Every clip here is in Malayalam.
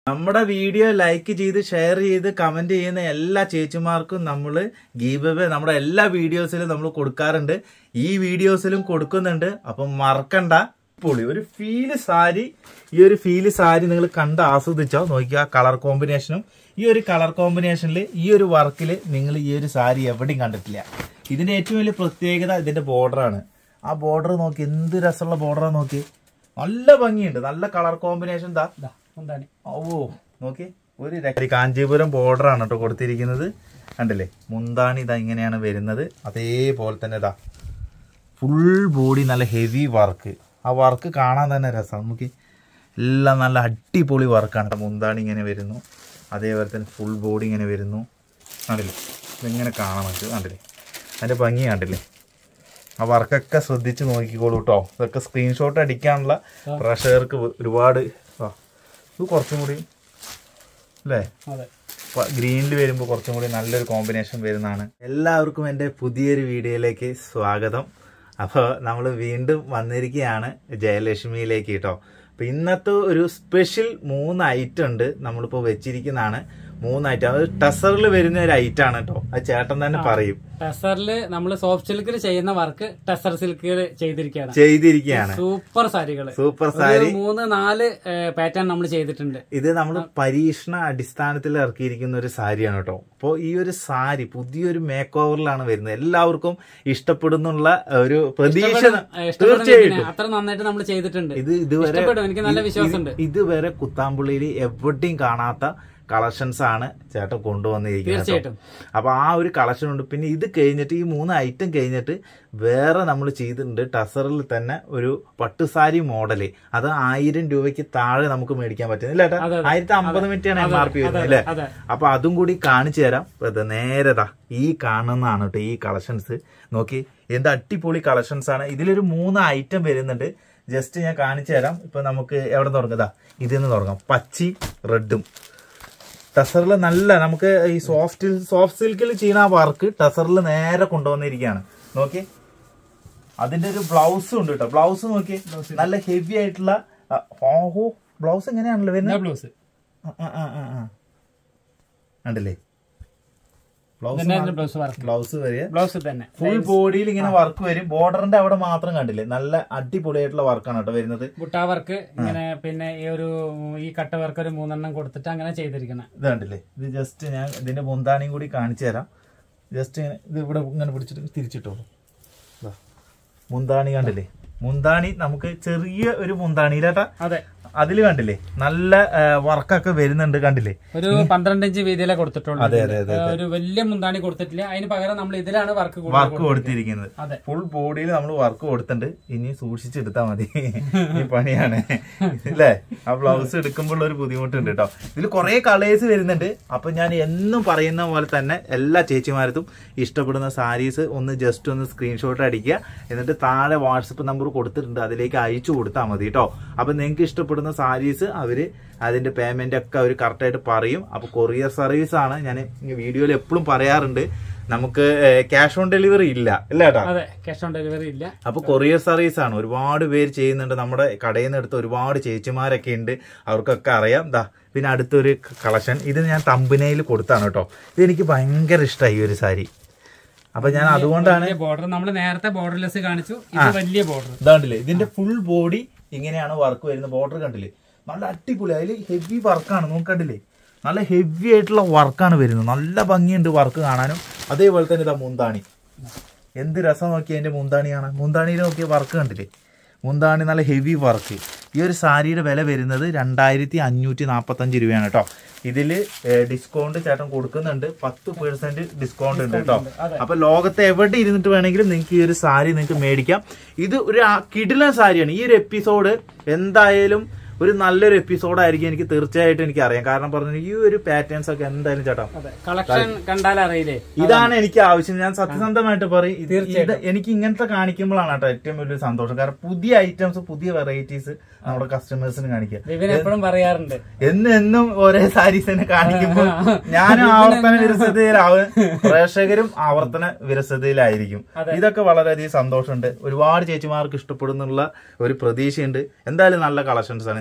നമ്മുടെ വീഡിയോ ലൈക്ക് ചെയ്ത് ഷെയർ ചെയ്ത് കമന്റ് ചെയ്യുന്ന എല്ലാ ചേച്ചിമാർക്കും നമ്മൾ ഗീവേ നമ്മുടെ എല്ലാ വീഡിയോസിലും നമ്മൾ കൊടുക്കാറുണ്ട് ഈ വീഡിയോസിലും കൊടുക്കുന്നുണ്ട് അപ്പം മറക്കണ്ട പൊളി ഒരു ഫീല് സാരി ഈ ഒരു ഫീല് സാരി നിങ്ങൾ കണ്ട് ആസ്വദിച്ചോ നോക്കിയ കളർ കോമ്പിനേഷനും ഈ ഒരു കളർ കോമ്പിനേഷനിൽ ഈ ഒരു വർക്കിൽ നിങ്ങൾ ഈ ഒരു സാരി എവിടെയും കണ്ടിട്ടില്ല ഇതിന്റെ ഏറ്റവും വലിയ പ്രത്യേകത ഇതിന്റെ ബോർഡറാണ് ആ ബോർഡർ നോക്കി എന്ത് രസമുള്ള ബോർഡറാണ് നോക്കി നല്ല ഭംഗിയുണ്ട് നല്ല കളർ കോമ്പിനേഷൻ ദാ ദാ, എന്താണ് ഓ നോക്കി ഒരു രക്ഷ- കാഞ്ചീപുരം ബോർഡർ ആണ് കേട്ടോ കൊടുത്തിരിക്കുന്നത് കണ്ടില്ലേ മുന്താണി ഇതാ ഇങ്ങനെയാണ് വരുന്നത് അതേപോലെ തന്നെ ഇതാ ഫുൾ ബോഡി നല്ല ഹെവി വർക്ക് ആ വർക്ക് കാണാൻ തന്നെ രസം നമുക്ക് എല്ലാം നല്ല അടിപൊളി വർക്കാണ് മുന്താണി ഇങ്ങനെ വരുന്നു അതേപോലെ തന്നെ ഫുൾ ബോഡി ഇങ്ങനെ വരുന്നു കണ്ടില്ലേ ഇതിങ്ങനെ കാണാൻ നമുക്ക് കണ്ടില്ലേ അതിൻ്റെ ഭംഗി കണ്ടില്ലേ ആ വർക്കൊക്കെ ശ്രദ്ധിച്ച് നോക്കിക്കോളൂ കേട്ടോ ഇതൊക്കെ സ്ക്രീൻഷോട്ട് അടിക്കാനുള്ള പ്രഷർക്ക് ഒരുപാട് ആ ഇത് കുറച്ചും കൂടി അല്ലേ അതെ ഗ്രീനിൽ വരുമ്പോൾ കുറച്ചും കൂടി നല്ലൊരു കോമ്പിനേഷൻ വരുന്നതാണ് എല്ലാവർക്കും എൻ്റെ പുതിയൊരു വീഡിയോയിലേക്ക് സ്വാഗതം അപ്പോൾ നമ്മൾ വീണ്ടും വന്നിരിക്കുകയാണ് ജയലക്ഷ്മിയിലേക്ക് കേട്ടോ അപ്പോൾ ഇന്നത്തെ ഒരു സ്പെഷ്യൽ മൂന്ന് ഐറ്റം ഉണ്ട് നമ്മളിപ്പോൾ വെച്ചിരിക്കുന്നതാണ് മൂന്ന് ഐറ്റം അത് ടെസറിൽ വരുന്ന ഒരു ഐറ്റം ആണ് കേട്ടോ അത് ചേട്ടൻ തന്നെ പറയും ടെസറില് നമ്മൾ സോഫ്റ്റ് സിൽക്കിൽ ചെയ്യുന്ന വർക്ക് ടെസർ സിൽക്കിൽ ചെയ്തിരിക്കുകയാണ് ചെയ്തിരിക്കുകയാണ് സൂപ്പർ സാരികള് സൂപ്പർ ഒരു സാരി മൂന്ന് നാല് പാറ്റേൺ നമ്മൾ ചെയ്തിട്ടുണ്ട് ഇത് നമ്മൾ പരീക്ഷണ അടിസ്ഥാനത്തിൽ ഇറക്കിയിരിക്കുന്ന ഒരു സാരിയാണ് കേട്ടോ അപ്പോൾ ഈ ഒരു സാരി പുതിയൊരു മേക്ക് ഓവറിലാണ് വരുന്നത് എല്ലാവർക്കും ഇഷ്ടപ്പെടുന്നുള്ള ഒരു പ്രതീക്ഷ ഇഷ്ടപ്പെടും തീർച്ചയായിട്ടും അത്ര നന്നായിട്ട് നമ്മൾ ചെയ്തിട്ടുണ്ട് ഇത് ഇതുവരെ ഇഷ്ടപ്പെടും എനിക്ക് നല്ല ഇത് വിശ്വാസമുണ്ട് ഇതുവരെ കുത്താമ്പുള്ളിയിൽ എവിടെയും കാണാത്ത കളക്ഷൻസ് ആണ് ചേട്ടൻ കൊണ്ടുവന്നിരിക്കുന്നത് കേട്ടോ. തീർച്ചയായിട്ടും അപ്പൊ ആ ഒരു കളക്ഷൻ ഉണ്ട് പിന്നെ ഇത് കഴിഞ്ഞിട്ട് ഈ മൂന്ന് ഐറ്റം കഴിഞ്ഞിട്ട് വേറെ നമ്മൾ ചെയ്തിട്ടുണ്ട് ടസറിൽ തന്നെ ഒരു പട്ടുസാരി മോഡല് അത് ആയിരം രൂപയ്ക്ക് താഴെ നമുക്ക് മേടിക്കാൻ പറ്റും ഇല്ല അതെ, അതെ. ആയിരത്തി അമ്പത് മിനിറ്റാണ് എം ആർ പി വരുന്നത് അല്ലേ അതെ അപ്പൊ അതും കൂടി കാണിച്ചു തരാം ഇപ്പൊ ഇത് നേരതാ ഈ കാണുന്നതാണ് കേട്ടോ ഈ കളക്ഷൻസ് നോക്കി എന്ത് അടിപൊളി കളക്ഷൻസ് ആണ് ഇതിലൊരു മൂന്ന് ഐറ്റം വരുന്നുണ്ട് ജസ്റ്റ് ഞാൻ കാണിച്ചു തരാം ഇപ്പൊ നമുക്ക് എവിടെ തുടങ്ങതാ ഇതിൽ നിന്ന് തുടങ്ങാം പച്ചയും റെഡും ടസറിൽ നല്ല നമുക്ക് ഈ സോഫ്റ്റ് സോഫ്റ്റ് സിൽക്കിൽ ചെയ്യുന്ന ആ വർക്ക് ടസറിൽ നേരെ കൊണ്ടുവന്നിരിക്കുകയാണ് നോക്കി അതിന്റെ ഒരു ബ്ലൗസും ഉണ്ട് കേട്ടോ ബ്ലൗസ് നോക്കി നല്ല ഹെവി ആയിട്ടുള്ള ആ, ഓഹോ ബ്ലൗസ് എങ്ങനെയാണല്ലോ വരുന്നത് ബ്ലൗസ് ആ, ആ, ആ, ആ, ആ. കണ്ടില്ലേ ബ്ലൗസ് ഇതന്നെ ബ്ലൗസ് വർക്ക് ബ്ലൗസ് വരിക ബ്ലൗസ് തന്നെ ഫുൾ ബോഡിയിൽ ഇങ്ങനെ വർക്ക് വരും ബോർഡറിന്റെ അവിടെ മാത്രം കണ്ടില്ലേ നല്ല അടിപൊളിയായിട്ടുള്ള വർക്കാണ് കേട്ടോ വരുന്നത് ബുട്ടാ വർക്ക് ഇങ്ങനെ പിന്നെ ഈ ഒരു ഈ കട്ട വർക്ക് ഒരു മൂന്നെണ്ണം കൊടുത്തിട്ട് അങ്ങനെ ചെയ്തിരിക്കണം ഇത് കണ്ടില്ലേ ഇത് ജസ്റ്റ് ഞാൻ ഇതിന്റെ മുന്താണിയും കൂടി കാണിച്ചു തരാം ജസ്റ്റ് ഇങ്ങനെ ഇത് ഇവിടെ ഇങ്ങനെ പിടിച്ചിട്ട് തിരിച്ചിട്ടോളൂ ദാ. മുന്താണി കണ്ടില്ലേ മുന്താണി നമുക്ക് ചെറിയ ഒരു മുന്താണിയിലേട്ടാ അതെ അതിൽ കണ്ടില്ലേ നല്ല വർക്കൊക്കെ വരുന്നുണ്ട് കണ്ടില്ലേ ഒരു പന്ത്രണ്ട് ഇഞ്ച് വീതിയിലേ കൊടുത്തിട്ടുള്ളൂ അതെ അതെ അതെ ഏഹ് ഒരു വലിയ മുന്താണി കൊടുത്തിട്ടില്ല അതിന് പകരം നമ്മൾ ഇതിലാണ് വർക്ക് വർക്ക് കൊടുത്തിരിക്കുന്നത് അതെ ഫുൾ ബോഡിയിൽ നമ്മൾ വർക്ക് കൊടുത്തിട്ടുണ്ട് ഇനി സൂക്ഷിച്ചെടുത്താൽ മതി ഈ പണിയാണ് അല്ലേ ആ ബ്ലൗസ് എടുക്കുമ്പോൾ ഒരു ബുദ്ധിമുട്ടുണ്ട് കേട്ടോ ഇതിൽ കുറെ കളേഴ്സ് വരുന്നുണ്ട് അപ്പൊ ഞാൻ എന്നും പറയുന്ന പോലെ തന്നെ എല്ലാ ചേച്ചിമാരത്തും ഇഷ്ടപ്പെടുന്ന സാരീസ് ഒന്ന് ജസ്റ്റ് ഒന്ന് സ്ക്രീൻഷോട്ട് അടിക്കുക എന്നിട്ട് താഴെ വാട്സപ്പ് നമ്പർ കൊടുത്തിട്ടുണ്ട് അതിലേക്ക് അയച്ചു കൊടുത്താൽ മതി കേട്ടോ അപ്പൊ നിങ്ങൾക്ക് ഇഷ്ടപ്പെടുന്ന സാരീസ് അവര് അതിന്റെ പേയ്മെന്റ് ഒക്കെ അവർ കറക്റ്റായിട്ട് പറയും അപ്പൊ കൊറിയർ സർവീസ് ആണ് ഞാൻ വീഡിയോയിൽ എപ്പോഴും പറയാറുണ്ട് നമുക്ക് ക്യാഷ് ഓൺ ഡെലിവറി ഇല്ല ഇല്ല കേട്ടോ അതെ ക്യാഷ് ഓൺ ഡെലിവറി ഇല്ല അപ്പൊ കൊറിയർ സർവീസ് ആണ് ഒരുപാട് പേര് ചെയ്യുന്നുണ്ട് നമ്മുടെ കടയിൽ നിന്ന് എടുത്ത ഒരുപാട് ചേച്ചിമാരൊക്കെ ഉണ്ട് അവർക്കൊക്കെ അറിയാം ദാ പിന്നെ അടുത്തൊരു കളക്ഷൻ ഇത് ഞാൻ തമ്പനയിൽ കൊടുത്താണ് കേട്ടോ ഇത് എനിക്ക് ഭയങ്കര ഇഷ്ടമായി ഈ ഒരു സാരി അപ്പൊ ഞാൻ അതുകൊണ്ടാണ് ബോർഡർ നമ്മൾ നേരത്തെ ബോർഡർലെസ് കാണിച്ചു ഇത് വലിയ ബോർഡർ ഇതാണ്ടില്ലേ ഇതിന്റെ ഫുൾ ബോഡി ഇങ്ങനെയാണ് വർക്ക് വരുന്നത് ബോർഡർ കണ്ടില്ലേ നല്ല അടിപൊളി അതിൽ ഹെവി വർക്കാണ് നോക്കണ്ടില്ലേ നല്ല ഹെവി ആയിട്ടുള്ള വർക്കാണ് വരുന്നത് നല്ല ഭംഗിയുണ്ട് വർക്ക് കാണാനും അതേപോലെ തന്നെ ഇതാ മുന്താണി എന്ത് രസം നോക്കി അതിന്റെ മുന്താണി കാണാൻ മുന്താണിയിൽ നോക്കിയ വർക്ക് കണ്ടില്ലേ മുന്താണി നല്ല ഹെവി വർക്ക് ഈ ഒരു സാരിയുടെ വില വരുന്നത് രണ്ടായിരത്തി അഞ്ഞൂറ്റി നാൽപ്പത്തഞ്ച് രൂപയാണ് കേട്ടോ ഇതിൽ ഡിസ്കൗണ്ട് ചേട്ടൻ കൊടുക്കുന്നുണ്ട് പത്ത് പേഴ്സെന്റ് ഡിസ്കൗണ്ട് ഉണ്ട് കേട്ടോ അതെ. അപ്പൊ ലോകത്ത് എവിടെ ഇരുന്നിട്ട് വേണമെങ്കിലും നിങ്ങൾക്ക് ഈ ഒരു സാരി നിങ്ങൾക്ക് മേടിക്കാം ഇത് ഒരു ആ- കിടിലൻ സാരിയാണ് ഈ ഒരു എപ്പിസോഡ് എന്തായാലും ഒരു നല്ലൊരു എപ്പിസോഡായിരിക്കും എനിക്ക് തീർച്ചയായിട്ടും എനിക്ക് അറിയാം കാരണം പറഞ്ഞു ഈ ഒരു പാറ്റേൺസ് ഒക്കെ എന്തായാലും ചേട്ടാ അതെ കളക്ഷൻ കണ്ടാൽ അറിയില്ലേ ഇതാണ് എനിക്ക് ആവശ്യം ഞാൻ സത്യസന്ധമായിട്ട് പറയും ഇത് ഇത് എനിക്ക് ഇങ്ങനത്തെ കാണിക്കുമ്പോഴാണ് കേട്ടോ ഏറ്റവും വലിയ സന്തോഷം കാരണം പുതിയ ഐറ്റംസ് പുതിയ വെറൈറ്റീസ് നമ്മുടെ കസ്റ്റമേഴ്സിന് കാണിക്കുക വിപിൻ എപ്പോഴും പറയാറുണ്ട് എന്നും എന്നും ഒരേ സാരീസിനെ കാണിക്കുമ്പോൾ ഞാനും ആവർത്തന വിരസതയിലാവും പ്രേക്ഷകരും ആവർത്തന വിരസതയിലായിരിക്കും ഇതൊക്കെ വളരെയധികം സന്തോഷമുണ്ട് ഒരുപാട് ചേച്ചിമാർക്ക് ഇഷ്ടപ്പെടുന്നുള്ള ഒരു പ്രതീക്ഷയുണ്ട് എന്തായാലും നല്ല കളക്ഷൻസ് ആണ് ഞാൻ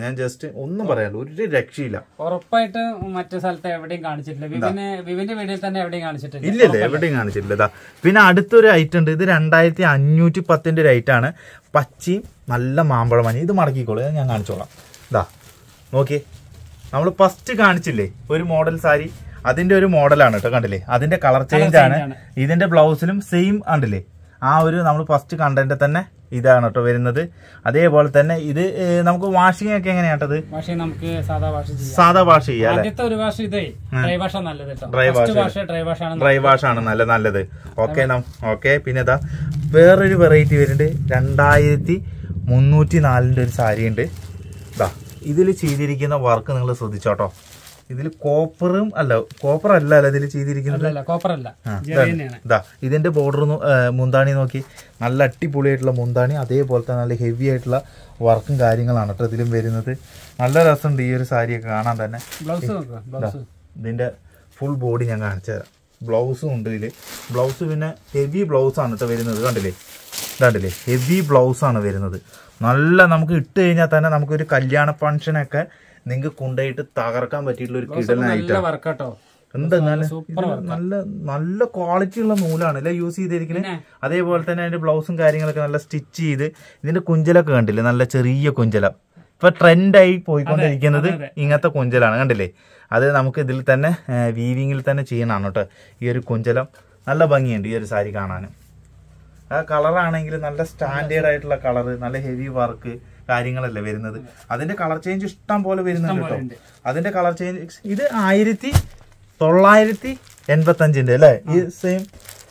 ഞാൻ ജസ്റ്റ് ഒന്നും പറയാനില്ല ഒരു രക്ഷയില്ല ഉറപ്പായിട്ട് മറ്റു സ്ഥലത്ത് എവിടെയും കാണിച്ചിട്ടില്ല വിവിന് വിവിന്റെ വീഡിയോയിൽ തന്നെ എവിടെയും കാണിച്ചിട്ടില്ല ഇല്ല ഇല്ല എവിടെയും കാണിച്ചിട്ടില്ല ഇതാ പിന്നെ അടുത്തൊരു ഐറ്റം ഉണ്ട് ഇത് രണ്ടായിരത്തി അഞ്ഞൂറ്റി പത്തിന്റെ ഒരു ഐറ്റം ആണ് പച്ചയും നല്ല മാമ്പഴ മഞ്ഞ ഇത് മടക്കിക്കോളൂ ഇത് ഞാൻ കാണിച്ചോളാം ഇതാ നോക്കിയേ നമ്മൾ ഫസ്റ്റ് കാണിച്ചില്ലേ ഒരു മോഡൽ സാരി അതിന്റെ ഒരു മോഡലാണ് കേട്ടോ കണ്ടില്ലേ അതിന്റെ കളർ ചേഞ്ച് ആണ് change ആണ്. ഇതിന്റെ ബ്ലൗസിലും സെയിം കണ്ടില്ലേ ആ ഒരു നമ്മൾ ഫസ്റ്റ് കണ്ടന്റ് തന്നെ ഇതാണ് കേട്ടോ വരുന്നത് അതേപോലെ തന്നെ ഇത് ഏ, നമുക്ക് വാഷിംഗ് ഒക്കെ എങ്ങനെയാട്ടത് പക്ഷേ നമുക്ക് സാധാ ഭാഷ ചെയ്യാം സാധാ വാഷ് ചെയ്യാം അല്ലെ ആദ്യത്തെ ഒരു ഭാഷ ഇതേ ഡ്രൈ ഭാഷ നല്ലത് കേട്ടോ Dry ഫസ്റ്റ് wash. ഭാഷ ഡ്രൈ ഭാഷ ആണ് ഡ്രൈ വാഷ് ആണ് നല്ല നല്ലത് ഓക്കെ ഓക്കെ പിന്നെ ഇതാ വേറൊരു വെറൈറ്റി വരുന്നുണ്ട് രണ്ടായിരത്തി മുന്നൂറ്റി നാലിന്റെ ഒരു സാരി ഉണ്ട് ഇതാ ഇതിൽ ചെയ്തിരിക്കുന്ന വർക്ക് നിങ്ങൾ ശ്രദ്ധിച്ചോട്ടോ ഇതിൽ കോപ്പറും അല്ല കോപ്പർ അല്ല അല്ല ഇതിൽ ചെയ്തിരിക്കുന്നത് അല്ലല്ല കോപ്പർ അല്ല ആ, ജെറി ഇതാണ്. തന്നെയാണ് ഇതാ ഇതിന്റെ ബോർഡർ മുന്താണി നോക്കി നല്ല അടിപൊളിയായിട്ടുള്ള മുന്താണി അതേപോലെ തന്നെ നല്ല ഹെവി ആയിട്ടുള്ള വർക്കും കാര്യങ്ങളാണ് കേട്ടോ ഇതിലും വരുന്നത് നല്ല രസമുണ്ട് ഈ ഒരു സാരിയൊക്കെ കാണാൻ തന്നെ ബ്ലൗസ് നോക്കുക ബ്ലൗസ് ഇതിന്റെ ഫുൾ ബോഡി ഞാൻ കാണിച്ചു തരാം ബ്ലൗസും ഉണ്ട് ഇതില് ബ്ലൗസ് പിന്നെ ഹെവി ബ്ലൗസ് ആണ് കേട്ടോ വരുന്നത് കണ്ടില്ലേ ഇതാണ്ടില്ലേ ഹെവി ബ്ലൗസ് ആണ് വരുന്നത് നല്ല നമുക്ക് ഇട്ട് കഴിഞ്ഞാൽ തന്നെ നമുക്കൊരു കല്യാണ ഫംഗ്ഷനൊക്കെ നിങ്ങൾക്ക് കൊണ്ടുപോയിട്ട് തകർക്കാൻ പറ്റിയിട്ടുള്ള ഒരു കിടലൻ നല്ല ഐറ്റം വർക്ക് കേട്ടോ എന്താ നല്ല സൂപ്പർ ഇത് നല്ല നല്ല ക്വാളിറ്റി ഉള്ള നൂലാണ് അല്ലെ യൂസ് ചെയ്തിരിക്കുന്നത് പിന്നെ? അതേപോലെ തന്നെ അതിന്റെ ബ്ലൗസും കാര്യങ്ങളൊക്കെ നല്ല സ്റ്റിച്ച് ചെയ്ത് ഇതിന്റെ കുഞ്ചലൊക്കെ കണ്ടില്ലേ നല്ല ചെറിയ കുഞ്ചല ഇപ്പൊ ട്രെൻഡായി പോയിക്കൊണ്ടിരിക്കുന്നത് അതെ, അതെ. ഇങ്ങനത്തെ കുഞ്ചലാണ് കണ്ടില്ലേ അത് നമുക്ക് ഇതിൽ തന്നെ വീവിങ്ങിൽ തന്നെ ചെയ്യണമാണ് കേട്ടോ ഈ ഒരു കുഞ്ചലം നല്ല ഭംഗിയുണ്ട് ഈ ഒരു സാരി കാണാനും ആ കളറാണെങ്കിൽ നല്ല സ്റ്റാൻഡേർഡ് ആയിട്ടുള്ള കളർ നല്ല ഹെവി വർക്ക് കാര്യങ്ങളല്ലേ വരുന്നത് അതിന്റെ കളർ ചേഞ്ച് ഇഷ്ടം പോലെ വരുന്നുണ്ട് കേട്ടോ ഉണ്ട്. അതിന്റെ കളർ ചേഞ്ച് ഇത് ആയിരത്തി തൊള്ളായിരത്തി എൺപത്തി അഞ്ചിന്റെ അല്ലേ ഈ സെയിം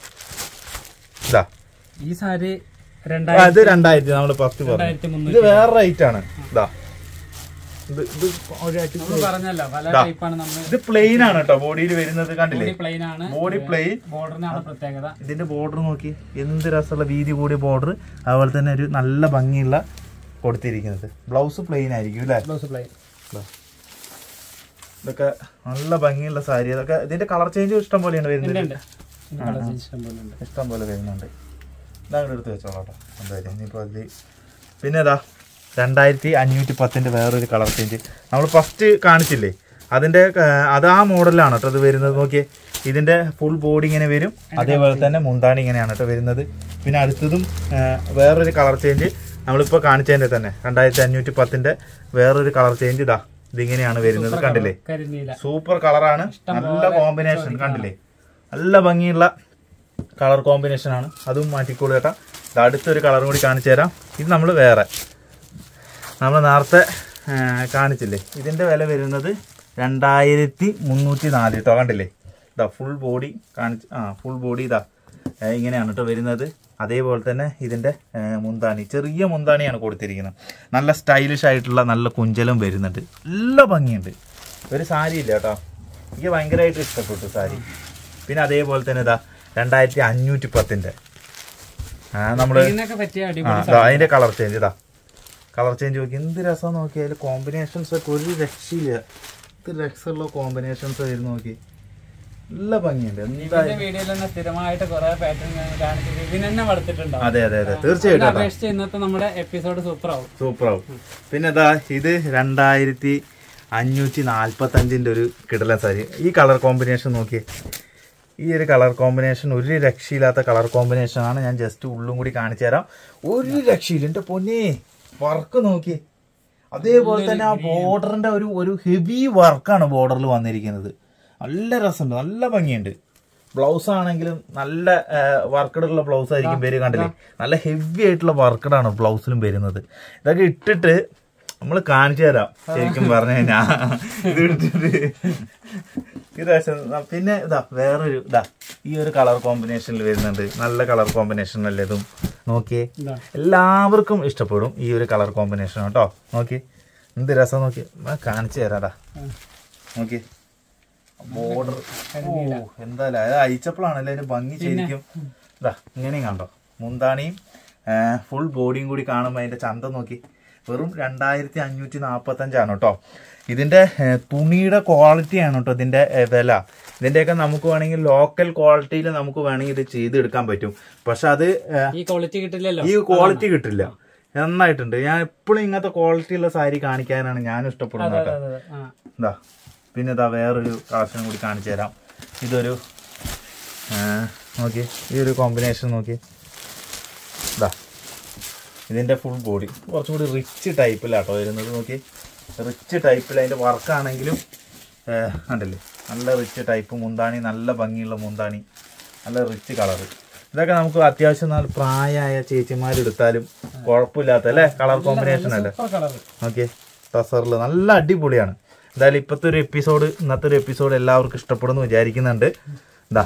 ഇതാ ഈ സാരി ആ, രണ്ടായിരത്തി ഇത് രണ്ടായിരത്തി നമ്മൾ ഫസ്റ്റ് പറഞ്ഞു രണ്ടായിരത്തി ഇത് മുന്നൂറ്റി വേറെ റേറ്റ് ആണ് ഇതാ ഇത് ഇത് ഒരു അടി- നമ്മൾ പറഞ്ഞല്ലോ പല ദാ. ടൈപ്പാണ് നമ്മൾ ഇത് പ്ലെയിൻ ആണ് കേട്ടോ ബോഡിയിൽ വരുന്നത് കണ്ടില്ലേ ബോഡി പ്ലെയിൻ ആണ് ബോഡി പ്ലെയിൻ ബോർഡറിനാണ് പ്രത്യേകത ഇതിന്റെ ബോർഡർ നോക്കി എന്ത് രസമുള്ള വീതി കൂടിയ ബോർഡർ അതുപോലെ തന്നെ ഒരു നല്ല ഭംഗിയുള്ള കൊടുത്തിരിക്കുന്നത് ബ്ലൗസ് പ്ലെയിൻ ആയിരിക്കും അല്ലേ ബ്ലൗസ് പ്ലെയിൻ ഇതാ. ഇതൊക്കെ നല്ല ഭംഗിയുള്ള സാരി അതൊക്കെ ഇതിന്റെ കളർ ചേഞ്ച് ഇഷ്ടം പോലെയാണ് ഉണ്ട് വരുന്നത് ഉണ്ട് ഇതിന് colour change ഇഷ്ടം പോലെ ഉണ്ട് ഇഷ്ടം പോലെ വരുന്നുണ്ട് ഇതങ്ങോട്ട് എടുത്ത് വെച്ചോളാം കേട്ടോ എന്തായാലും ഇനിയിപ്പോൾ അതിൽ പിന്നെ ഇതാ രണ്ടായിരത്തി അഞ്ഞൂറ്റി പത്തിൻ്റെ വേറൊരു കളർ ചേഞ്ച് നമ്മൾ ഫസ്റ്റ് കാണിച്ചില്ലേ അതിൻ്റെ അത് ആ മോഡലാണ് കേട്ടോ ഇത് വരുന്നത് നോക്കിയേ ഇതിൻ്റെ ഫുൾ ബോഡി ഇങ്ങനെ വരും അതേപോലെ തന്നെ മുന്താണി ഇങ്ങനെയാണ് കേട്ടോ വരുന്നത് പിന്നെ അടുത്തതും ആ, വേറൊരു കളർ ചേഞ്ച് നമ്മളിപ്പോൾ കാണിച്ചതിൻ്റെ തന്നെ രണ്ടായിരത്തി അഞ്ഞൂറ്റി പത്തിൻ്റെ വേറൊരു കളർ ചേഞ്ച് ഇതാ ഇതിങ്ങനെയാണ് വരുന്നത് കണ്ടില്ലേ കരിനീല സൂപ്പർ കളറാണ് നല്ല കോമ്പിനേഷൻ കണ്ടില്ലേ നല്ല ഭംഗിയുള്ള കളർ കോമ്പിനേഷൻ ആണ് അതും മാറ്റിക്കോളൂ കേട്ടാ ഇത് അടുത്തൊരു കളറും കൂടി കാണിച്ചു തരാം ഇത് നമ്മൾ വേറെ നമ്മൾ നേരത്തെ ആ, കാണിച്ചില്ലേ ഇതിന്റെ വില വരുന്നത് രണ്ടായിരത്തി മുന്നൂറ്റി നാല് കേട്ടോ കണ്ടില്ലേ ഇതാ ഫുൾ ബോഡി കാണിച്ച് ആ ഫുൾ ബോഡി ഇതാ ഏ, ഇങ്ങനെയാണ് കേട്ടോ വരുന്നത് അതേപോലെ തന്നെ ഇതിന്റെ ഏ, മുന്താണി ചെറിയ മുന്താണിയാണ് കൊടുത്തിരിക്കുന്നത് നല്ല സ്റ്റൈലിഷ് ആയിട്ടുള്ള നല്ല കുഞ്ചലും വരുന്നുണ്ട് നല്ല ഭംഗിയുണ്ട് ഒരു സാരി ഇല്ല കേട്ടോ എനിക്ക് ഭയങ്കരമായിട്ട് ഇഷ്ടപ്പെട്ടു സാരി പിന്നെ അതേപോലെ തന്നെ ഇതാ രണ്ടായിരത്തി അഞ്ഞൂറ്റി പത്തിന്റെ ആ നമ്മള് ഇതിനൊക്കെ പറ്റിയ ആ, അടിപൊളി ദാ അതിന്റെ കളർ ചേഞ്ച് ഇതാ കളർ ചേഞ്ച് നോക്കി എന്ത് രസം നോക്കി അതിൽ കോമ്പിനേഷൻസ് ഒക്കെ ഒരു രക്ഷയില്ല ഇത് രസമുള്ള കോമ്പിനേഷൻസ് ആയിരുന്നു നോക്കി നല്ല ഭംഗിയുണ്ട് എന്താ ഇതിന്റെ വീഡിയോയിൽ തന്നെ സ്ഥിരമായിട്ട് കുറെ പാറ്റേൺ കാണിച്ചിട്ട് ഇതിന് തന്നെ വളർത്തിട്ടുണ്ടാവും അതെ അതെ അതെ തീർച്ചയായിട്ടും കേട്ടോ. അപേക്ഷിച്ച് ഇന്നത്തെ നമ്മുടെ എപ്പിസോഡ് സൂപ്പർ ആവും സൂപ്പറാവും പിന്നെ ഇതാ ഇത് രണ്ടായിരത്തി അഞ്ഞൂറ്റി നാൽപ്പത്തി അഞ്ചിന്റെ ഒരു കിടലൻ സാരി ഈ കളർ കോമ്പിനേഷൻ നോക്കി ഈ ഒരു കളർ കോമ്പിനേഷൻ ഒരു രക്ഷയില്ലാത്ത കളർ കോമ്പിനേഷൻ ആണ് ഞാൻ ജസ്റ്റ് ഉള്ളും കൂടി കാണിച്ചു തരാം ഒരു രക്ഷയില്ല എന്റെ പൊന്നേ വർക്ക് നോക്കി അതേപോലെ തന്നെ ആ ബോർഡറിന്റെ ഒരു ഒരു ഹെവി വർക്കാണ് ബോർഡറിൽ വന്നിരിക്കുന്നത് നല്ല രസമുണ്ട് നല്ല ഭംഗിയുണ്ട് ബ്ലൗസ് ആണെങ്കിലും നല്ല വർക്കഡുള്ള ബ്ലൗസ് ആയിരിക്കും പേര് കണ്ടില്ലേ നല്ല ഹെവി ആയിട്ടുള്ള വർക്കഡാണ് ബ്ലൗസിലും വരുന്നത് ഇതൊക്കെ ഇട്ടിട്ട് നമ്മൾ കാണിച്ചു തരാം ശരിക്കും പറഞ്ഞു കഴിഞ്ഞാ ഇത് ഇട്ടിട്ട് ഇത് രസം. പിന്നെ ഇതാ വേറൊരു ഇതാ ഈ ഒരു കളർ കോമ്പിനേഷനിൽ വരുന്നുണ്ട് നല്ല കളർ കോമ്പിനേഷൻ അല്ലേ ഇതും നോക്കിയേ ഇതാ എല്ലാവർക്കും ഇഷ്ടപ്പെടും ഈ ഒരു കളർ കോമ്പിനേഷൻ കേട്ടോ നോക്കി എന്ത് രസം നോക്കി ഞാൻ കാണിച്ചു തരാടാ നോക്കി ബോർഡർ ഓ എന്തായാലും അത് അയച്ചപ്പോഴാണല്ലേ അതിന്റെ ഭംഗി ശരിക്കും ഇതാ ഇങ്ങനെയും കണ്ടോ മുന്താണിയും ഫുൾ ബോഡിയും കൂടി കാണുമ്പോൾ അതിന്റെ ചന്തം നോക്കി വെറും രണ്ടായിരത്തി അഞ്ഞൂറ്റി നാൽപ്പത്തി അഞ്ചാണ് കേട്ടോ ഇതിന്റെ ഏ, തുണിയുടെ ക്വാളിറ്റിയാണ് കേട്ടോ ഇതിന്റെ ഏ, വില ഇതിന്റെയൊക്കെ നമുക്ക് വേണമെങ്കിൽ ലോക്കൽ ക്വാളിറ്റിയിൽ നമുക്ക് വേണമെങ്കിൽ ഇത് ചെയ്തെടുക്കാൻ പറ്റും പക്ഷെ അത് ഏ, ഈ ക്വാളിറ്റി കിട്ടില്ലല്ലോ ഈ ക്വാളിറ്റി കിട്ടില്ല നന്നായിട്ടുണ്ട് ഞാൻ എപ്പോഴും ഇങ്ങനത്തെ ക്വാളിറ്റി ഉള്ള സാരി കാണിക്കാനാണ് ഞാൻ ഇഷ്ടപ്പെടുന്നത് അതെ കേട്ടോ അതെ അതെ ആ ഇതാ പിന്നെ ഇതാ വേറൊരു കളക്ഷൻ കൂടി കാണിച്ചു തരാം ഇതൊരു നോക്കി ഈ ഒരു കോമ്പിനേഷൻ നോക്കി ഇതാ ഇതിൻ്റെ ഫുൾ ബോഡി കുറച്ചും കൂടി റിച്ച് ടൈപ്പിലാട്ടോ വരുന്നത് നോക്കി റിച്ച് ടൈപ്പിൽ അതിൻ്റെ വർക്കാണെങ്കിലും കണ്ടില്ലേ നല്ല റിച്ച് ടൈപ്പ് മുന്താണി നല്ല ഭംഗിയുള്ള മുന്താണി നല്ല റിച്ച് കളറ് ഇതൊക്കെ നമുക്ക് അത്യാവശ്യം നല്ല പ്രായമായ ചേച്ചിമാരെടുത്താലും കുഴപ്പമില്ലാത്ത അല്ലേ കളർ കോമ്പിനേഷൻ അല്ലേ സൂപ്പർ കളറ് ഓക്കെ ടസറിൽ നല്ല അടിപൊളിയാണ് എന്തായാലും ഇപ്പോഴത്തെ ഒരു എപ്പിസോഡ് ഇന്നത്തെ ഒരു എപ്പിസോഡ് എല്ലാവർക്കും ഇഷ്ടപ്പെടുന്നു വിചാരിക്കുന്നുണ്ട് ഇതാ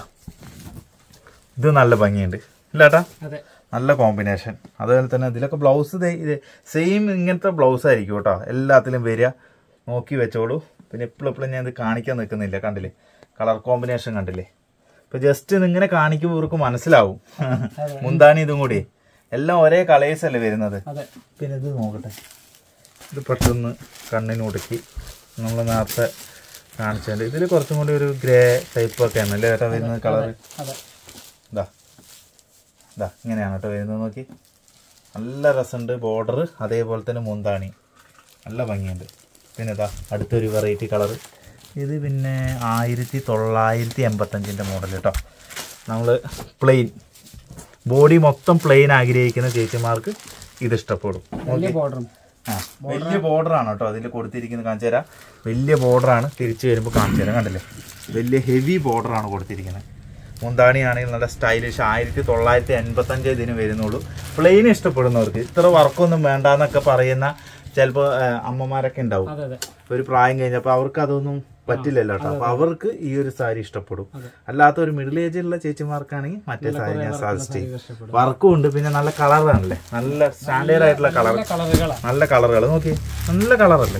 ഇത് നല്ല ഭംഗിയുണ്ട് ഇല്ല ഏട്ടാ അതെ നല്ല കോമ്പിനേഷൻ അതുപോലെ തന്നെ ഇതിലൊക്കെ ബ്ലൗസ് ഇത് സെയിം ഇങ്ങനത്തെ ബ്ലൗസ് ആയിരിക്കും കേട്ടോ എല്ലാത്തിലും വരിക നോക്കി വെച്ചോളൂ പിന്നെ എപ്പോഴും എപ്പോഴും ഞാൻ ഇത് കാണിക്കാൻ നിൽക്കുന്നില്ല കണ്ടില്ലേ കളർ കോമ്പിനേഷൻ കണ്ടില്ലേ ഇപ്പൊ ജസ്റ്റ് ഇങ്ങനെ കാണിക്കുമ്പോൾ ഇവർക്ക് മനസ്സിലാവും മുന്താണി ഇതും കൂടി എല്ലാം ഒരേ കളേഴ്സ് അല്ലേ വരുന്നത് അതെ പിന്നെ ഇത് നോക്കട്ടെ ഇത് പെട്ടെന്ന് കണ്ണിനുടുക്കി നമ്മൾ നേരത്തെ കാണിച്ചത് ഇതിൽ കുറച്ചും കൂടി ഒരു ഗ്രേ ടൈപ്പ് ഒക്കെയാണ് അല്ലേ ഏട്ടാ വരുന്നത് കളർ അതെ ഇതാ ഇതാ ഇങ്ങനെയാണ് കേട്ടോ വരുന്നത് നോക്കി നല്ല രസമുണ്ട് ബോർഡർ അതേപോലെ തന്നെ മുന്താണി നല്ല ഭംഗിയുണ്ട് പിന്നെ ഇതാ അടുത്തൊരു വെറൈറ്റി കളർ ഇത് പിന്നെ ആയിരത്തി തൊള്ളായിരത്തി എൺപത്തഞ്ചിൻ്റെ മോഡൽ കേട്ടോ നമ്മൾ പ്ലെയിൻ ബോഡി മൊത്തം പ്ലെയിൻ ആഗ്രഹിക്കുന്ന ചേച്ചിമാർക്ക് ഇത് ഇഷ്ടപ്പെടും വലിയ ബോർഡറും ആ വലിയ ബോർഡർ ആണ് കേട്ടോ അതിൽ കൊടുത്തിരിക്കുന്നത് കാണിച്ചു തരാം വലിയ ബോർഡർ ആണ് തിരിച്ചു വരുമ്പോൾ കാണിച്ചു തരാം കണ്ടില്ലേ വലിയ ഹെവി ബോർഡർ ആണ് കൊടുത്തിരിക്കുന്നത് മുന്താണി ആണെങ്കിൽ നല്ല സ്റ്റൈലിഷ് ആയിരത്തി തൊള്ളായിരത്തി എൺപത്തഞ്ച് ഇതിന് വരുന്നുള്ളൂ പ്ലെയിൻ ഇഷ്ടപ്പെടുന്നവർക്ക് ഇത്ര വർക്കൊന്നും വേണ്ടാന്നൊക്കെ പറയുന്ന ചിലപ്പോൾ അമ്മമാരൊക്കെ ഉണ്ടാവും അതെ അതെ ഒരു പ്രായം കഴിഞ്ഞപ്പോൾ അവർക്ക് അതൊന്നും പറ്റില്ലല്ലോ കേട്ടോ അപ്പൊ അവർക്ക് ഈ ഒരു സാരി ഇഷ്ടപ്പെടും അല്ലാത്ത ഒരു മിഡിൽ ഏജിലുള്ള ചേച്ചിമാർക്കാണെങ്കിൽ മറ്റേ സാരി ഞാൻ സജസ്റ്റ് ചെയ്യും ഇഷ്ടപ്പെടും വർക്കും ഉണ്ട് പിന്നെ നല്ല കളറാണല്ലേ നല്ല സ്റ്റാൻഡേർഡ് ആയിട്ടുള്ള കളർ നല്ല കളറുകളാണ് നല്ല കളറുകൾ നോക്കി നല്ല കളറല്ലേ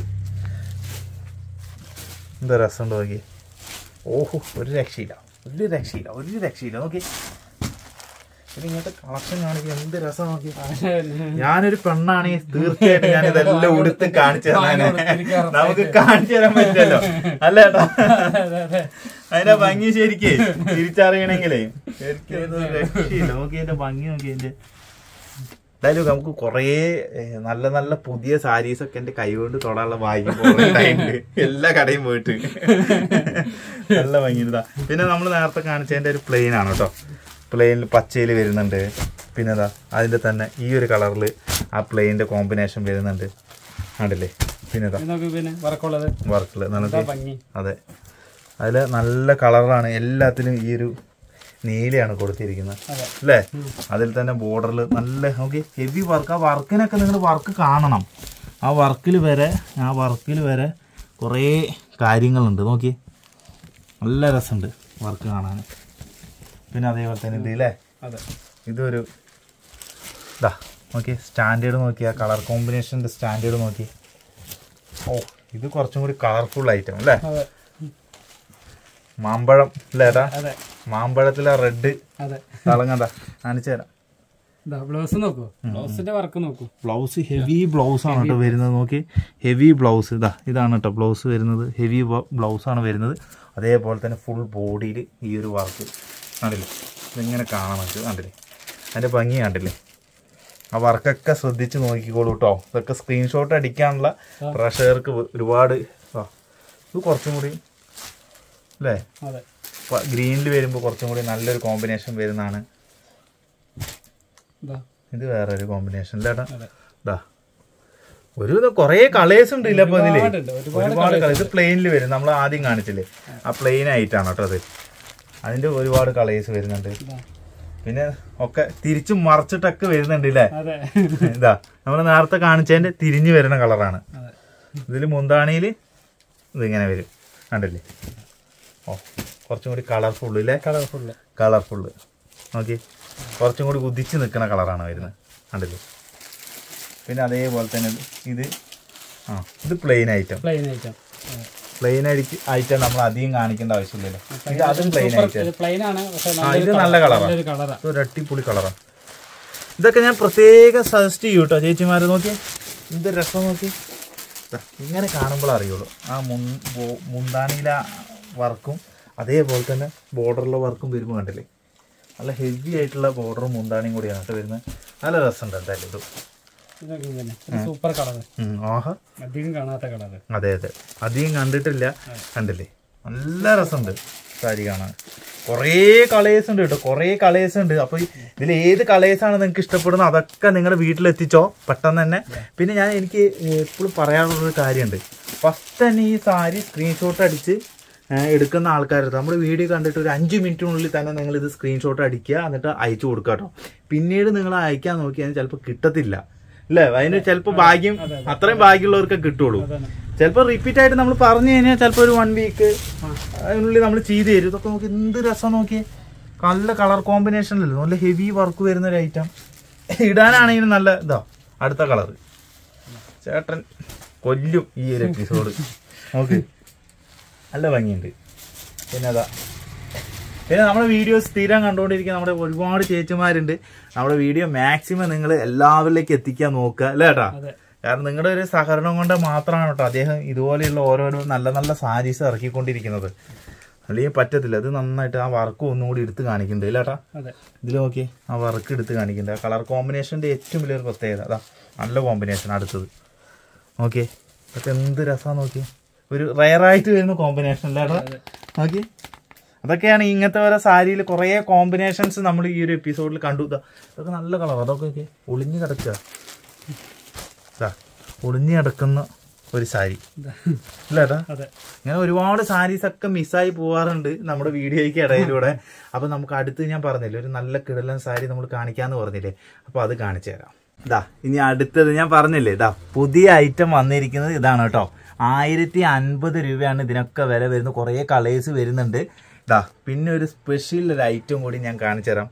എന്താ രസമുണ്ട് നോക്കി ഓഹോ ഒരു രക്ഷയില്ല ഒരു രക്ഷയില്ല ഒരു രക്ഷയില്ല നോക്കി പിന്നെ ഇങ്ങനത്തെ കളക്ഷൻ കാണിക്കുക എന്ത് രസം നോക്കി ഞാനൊരു പെണ്ണാണെങ്കിൽ തീർച്ചയായിട്ടും ഞാൻ ഇതെല്ലാം ഉടുത്ത് കാണിച്ചു തരാനെ നമുക്ക് കാണിച്ചു തരാൻ പറ്റില്ലല്ലോ അല്ല ഏട്ടാ അതെ അതെ അതിന്റെ ഭംഗി ശരിക്കേ തിരിച്ചറിയണെങ്കിലേ ശരിക്കും ഇത് രക്ഷയില്ല നോക്കി അതിന്റെ ഭംഗി നോക്കി അതിന്റെ എന്തായാലും നമുക്ക് കുറേ ഏഹ്, നല്ല നല്ല പുതിയ സാരീസ് ഒക്കെ എന്റെ കൈകൊണ്ട് തൊടാനുള്ള ഭാഗ്യം കുറേ ടൈമുണ്ട് എല്ലാ കടയും പോയിട്ട് നല്ല ഭംഗിയുണ്ടാ പിന്നെ നമ്മൾ നേരത്തെ കാണിച്ചതിന്റെ ഒരു പ്ലെയിൻ ആണ് കേട്ടോ പ്ലെയിനിൽ പച്ചയിൽ വരുന്നുണ്ട് പിന്നെ ഇതാ അതിന്റെ തന്നെ ഈ ഒരു കളറിൽ ആ പ്ലെയിൻ്റെ കോമ്പിനേഷൻ വരുന്നുണ്ട് കണ്ടില്ലേ പിന്നെ ഇതാ ഇത് നോക്ക് പിന്നെ വർക്കുള്ളത് വർക്കിൽ എന്താ നമുക്ക് ഭംഗി അതെ അതിൽ നല്ല കളറാണ് എല്ലാത്തിലും ഈ ഒരു നീലയാണ് കൊടുത്തിരിക്കുന്നത് അതെ അല്ലേ അതിൽ തന്നെ ബോർഡറിൽ നല്ല നോക്കി ഹെവി വർക്ക് ആ വർക്കിനൊക്കെ നിങ്ങൾ വർക്ക് കാണണം ആ വർക്കിൽ വരെ ആ വർക്കിൽ വരെ കുറേ കാര്യങ്ങളുണ്ട് നോക്കി നല്ല രസമുണ്ട് വർക്ക് കാണാൻ പിന്നെ അതേപോലെ തന്നെ ഇത് അല്ലേ അതെ ഇതൊരു ഇതാ നോക്കി സ്റ്റാൻഡേർഡ് നോക്കി ആ കളർ കോമ്പിനേഷൻ്റെ സ്റ്റാൻഡേർഡ് നോക്കി ഓ ഇത് കുറച്ചും കൂടി കളർഫുൾ ഐറ്റം അല്ലേ അതെ മാമ്പഴം അല്ലേ ഏട്ടാ അതെ മാമ്പഴത്തിലെ റെഡ് അതെ തിളങ്ങണ്ട കാണിച്ചു തരാം ഇതാ ബ്ലൗസ് നോക്കൂ ബ്ലൗസിന്റെ വർക്ക് നോക്കൂ ബ്ലൗസ് ഹെവി ബ്ലൗസ് ആണ് കേട്ടോ വരുന്നത് നോക്കി ഹെവി ബ്ലൗസ് ഇതാ ഇതാണ് കേട്ടോ ബ്ലൗസ് വരുന്നത് ഹെവി ബ്ലൗസ് ആണ് വരുന്നത് അതേപോലെ തന്നെ ഫുൾ ബോഡിയിൽ ഈ ഒരു വർക്ക് കണ്ടില്ലേ ഇതിങ്ങനെ കാണാൻ നമുക്ക് കണ്ടില്ലേ അതിൻ്റെ ഭംഗി കണ്ടില്ലേ ആ വർക്കൊക്കെ ശ്രദ്ധിച്ച് നോക്കിക്കോളൂ കേട്ടോ ഇതൊക്കെ സ്ക്രീൻഷോട്ട് അടിക്കാനുള്ള പ്രഷർക്ക് ഒരുപാട് ആ ഇത് കുറച്ചും കൂടി അല്ലേ അതെ ഗ്രീനിൽ വരുമ്പോൾ കുറച്ചും കൂടി നല്ലൊരു കോമ്പിനേഷൻ വരുന്നതാണ് ഇതാ ഇത് വേറെ ഒരു കോമ്പിനേഷൻ അല്ലേട്ടാ അതെ ഇതാ ഒരു കുറേ കളേഴ്സ് ഉണ്ട് ഇല്ല അപ്പൊ ഇതില് ഒരുപാടുണ്ട്, ഒരുപാട് ഒരുപാട് കളേഴ്സ് ഇത് പ്ലെയിനിൽ വരും നമ്മൾ ആദ്യം കാണിച്ചില്ലേ ആ പ്ലെയിൻ ആയിട്ടാണ് കേട്ടോ അത് അതിന്റെ ഒരുപാട് കളേഴ്സ് വരുന്നുണ്ട് ഇതാ പിന്നെ ഒക്കെ തിരിച്ചും മറച്ചിട്ടൊക്കെ വരുന്നുണ്ട് ഇല്ലേ അതെ ഇതാ നമ്മൾ നേരത്തെ കാണിച്ചതിന്റെ തിരിഞ്ഞു വരുന്ന കളറാണ് അതെ ഇതിൽ മുന്താണിയിൽ ഇതിങ്ങനെ വരും കണ്ടില്ലേ ഓ കുറച്ചും കൂടി കളർഫുൾ ഇല്ലേ കളർഫുള്ള് കളർഫുള്ള് നോക്കി കുറച്ചും കൂടി ഉദിച്ച് നിൽക്കുന്ന കളറാണ് വരുന്നത് കണ്ടില്ലേ പിന്നെ അതേപോലെ തന്നെ ഇത് ആ ഇത് plain item plain item plain item നമ്മൾ അധികം കാണിക്കേണ്ട ആവശ്യമില്ലല്ലോ ഇത് അതും പ്ലെയിൻ ഐറ്റം ഇത് പ്ലെയിൻ ആണ് പക്ഷെ ആ ഇത് നല്ല കളറാണ് നല്ലൊരു കളറാ ഒരു അടിപൊളി കളറാണ് ഇതൊക്കെ ഞാൻ പ്രത്യേകം സജസ്റ്റ് ചെയ്യും കേട്ടോ ചേച്ചിമാർ നോക്കി എന്ത് രസം നോക്കി ദാ, ഇങ്ങനെ കാണുമ്പോൾ അറിയുള്ളൂ ആ മുൻ ബോ- മുന്താണിയിലെ വർക്കും അതേപോലെ തന്നെ ബോർഡറിലെ വർക്കും വരുമ്പോൾ കണ്ടില്ലേ നല്ല ഹെവി ആയിട്ടുള്ള ബോർഡറും മുന്താണിയും കൂടിയാണ് കേട്ടോ വരുന്നത് നല്ല രസമുണ്ട് എന്തായാലും ഇത് ഇതൊക്കെ തന്നെ ഒരു സൂപ്പർ കളർ ഉം, ആഹാ അധികം കാണാത്ത കളർ അതെ അതെ അധികം കണ്ടിട്ടില്ല കണ്ടില്ലേ നല്ല രസമുണ്ട് സാരി കാണാൻ കുറേ കളേഴ്സ് ഉണ്ട് കേട്ടോ കുറേ കളേഴ്സ് ഉണ്ട് അപ്പൊ ഇതിൽ ഏത് കളേഴ്സ് ആണ് നിങ്ങൾക്ക് ഇഷ്ടപ്പെടുന്നത് അതൊക്കെ നിങ്ങളുടെ വീട്ടിലെത്തിച്ചോ പെട്ടെന്ന് തന്നെ പിന്നെ ഞാൻ എനിക്ക് എപ്പോഴും പറയാനുള്ളൊരു കാര്യമുണ്ട് ഫസ്റ്റ് തന്നെ ഈ സാരി സ്ക്രീൻഷോട്ട് അടിച്ച് ആ, എടുക്കുന്ന ആൾക്കാരത്ത് നമ്മുടെ വീഡിയോ കണ്ടിട്ട് ഒരു അഞ്ച് മിനിറ്റിനുള്ളിൽ തന്നെ നിങ്ങൾ ഇത് സ്ക്രീൻഷോട്ട് അടിക്കുക എന്നിട്ട് അയച്ചു കൊടുക്കുക കേട്ടോ പിന്നീട് നിങ്ങൾ അയക്കാൻ നോക്കിയാൽ ചിലപ്പോൾ കിട്ടത്തില്ല അല്ലേ അതിന് ചിലപ്പോൾ ഭാഗ്യം അത്രയും ഭാഗ്യമുള്ളവർക്ക് കിട്ടുള്ളൂ അതന്നെ ചിലപ്പോൾ റിപ്പീറ്റ് ആയിട്ട് നമ്മൾ പറഞ്ഞു കഴിഞ്ഞാൽ ചിലപ്പോൾ ഒരു വൺ വീക്ക് അതിനുള്ളിൽ നമ്മൾ ചെയ്ത് തരും ഇതൊക്കെ നോക്കി എന്ത് രസം നോക്കിയേ നല്ല കളർ കോമ്പിനേഷനിലല്ലോ നല്ല ഹെവി വർക്ക് വരുന്ന ഒരു ഐറ്റം ഇടാനാണെങ്കിലും നല്ല ഇതാ അടുത്ത കളർ ചേട്ടൻ കൊല്ലും ഈ ഒരു എപ്പിസോഡ് നോക്ക് നല്ല ഭംഗിയുണ്ട് പിന്നെ അതാ പിന്നെ നമ്മുടെ വീഡിയോ സ്ഥിരം കണ്ടുകൊണ്ടിരിക്കുന്ന നമ്മുടെ ഒരുപാട് ചേച്ചിമാരുണ്ട് നമ്മുടെ വീഡിയോ മാക്സിമം നിങ്ങൾ എല്ലാവരിലേക്ക് എത്തിക്കാൻ നോക്കുക അല്ലേ ചേട്ടാ അതെ കാരണം നിങ്ങളുടെ ഒരു സഹകരണം കൊണ്ട് മാത്രമാണ് കേട്ടോ അദ്ദേഹം ഇതുപോലെയുള്ള ഓരോരോ നല്ല നല്ല സാരീസ് ഇറക്കിക്കൊണ്ടിരിക്കുന്നത് അല്ലെങ്കിൽ പറ്റത്തില്ല ഇത് നന്നായിട്ട് ആ വർക്ക് ഒന്നുകൂടി എടുത്ത് കാണിക്കുന്നുണ്ട് ഇല്ല ചേട്ടാ അതെ ഇതിൽ നോക്കി ആ വർക്ക് എടുത്ത് കാണിക്കുന്നുണ്ട് ആ കളർ കോമ്പിനേഷൻ്റെ ഏറ്റവും വലിയൊരു പ്രത്യേകത അതാ നല്ല കോമ്പിനേഷൻ അടുത്തത് ഓക്കെ അതൊക്കെ എന്ത് രസമാണ് നോക്കി ഒരു റയറായിട്ട് വരുന്ന കോമ്പിനേഷൻ അല്ലേ ചേട്ടാ നോക്കി അതൊക്കെയാണ് ഇങ്ങനത്തെ ഓരോ സാരിയിൽ കുറേ കോമ്പിനേഷൻസ് നമ്മൾ ഈ ഒരു എപ്പിസോഡിൽ കണ്ടു ഇതാ ഇതൊക്കെ നല്ല കളർ അതൊക്കെ ഒക്കെ ഒളിഞ്ഞു കിടക്കുക ഇതാ ഒളിഞ്ഞു കിടക്കുന്ന ഒരു സാരി അല്ല ചേട്ടാ അതെ ഇങ്ങനെ ഒരുപാട് സാരീസ് ഒക്കെ മിസ്സായി പോവാറുണ്ട് നമ്മുടെ വീഡിയോയ്ക്ക് ഇടയിലൂടെ അപ്പൊ നമുക്ക് അടുത്ത് ഞാൻ പറഞ്ഞില്ലേ ഒരു നല്ല കിടലൻ സാരി നമ്മൾ കാണിക്കാന്ന് പറഞ്ഞില്ലേ അപ്പൊ അത് കാണിച്ചു തരാം ഇതാ ഇനി അടുത്തത് ഞാൻ പറഞ്ഞില്ലേ ഇതാ പുതിയ ഐറ്റം വന്നിരിക്കുന്നത് ഇതാണ് കേട്ടോ ആയിരത്തി അൻപത് രൂപയാണ് ഇതിനൊക്കെ വില വരുന്നത് കുറേ കളേഴ്സ് വരുന്നുണ്ട് ഇതാ പിന്നെ ഒരു സ്പെഷ്യൽ ഒരു ഐറ്റം കൂടി ഞാൻ കാണിച്ചു തരാം